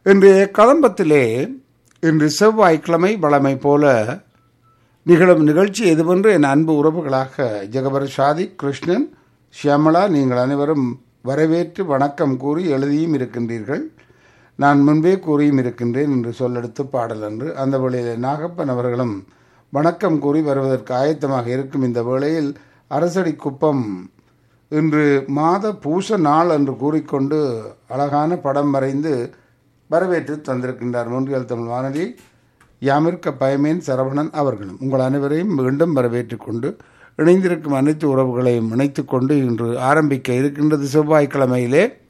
இன்றைய கதம்பத்திலே இன்று செவ்வாய்க்கிழமை வளமை போல நிகழும் நிகழ்ச்சி எதுவென்று என் அன்பு உறவுகளாக ஜெகபர் ஷாதி கிருஷ்ணன் ஷியாமளா நீங்கள் அனைவரும் வரவேற்று வணக்கம் கூறி எழுதியும் இருக்கின்றீர்கள் நான் முன்பே கூறியும் இருக்கின்றேன் என்று சொல்லெடுத்து பாடல் என்று அந்த வேளையில் நாகப்பன் அவர்களும் வணக்கம் கூறி வருவதற்கு ஆயத்தமாக இருக்கும் இந்த வேளையில் அரசடி குப்பம் இன்று மாத பூச நாள் என்று கூறிக்கொண்டு அழகான படம் வரைந்து வரவேற்று தந்திருக்கின்றார் மூன்றியல் தமிழ் வானொலி யாமிருக்க பயமேன் சரவணன் அவர்களும் உங்கள் அனைவரையும் மீண்டும் வரவேற்றுக் கொண்டு இணைந்திருக்கும் அனைத்து உறவுகளையும் இணைத்துக் கொண்டு இன்று ஆரம்பிக்க இருக்கின்றது செவ்வாய்க்கிழமையிலே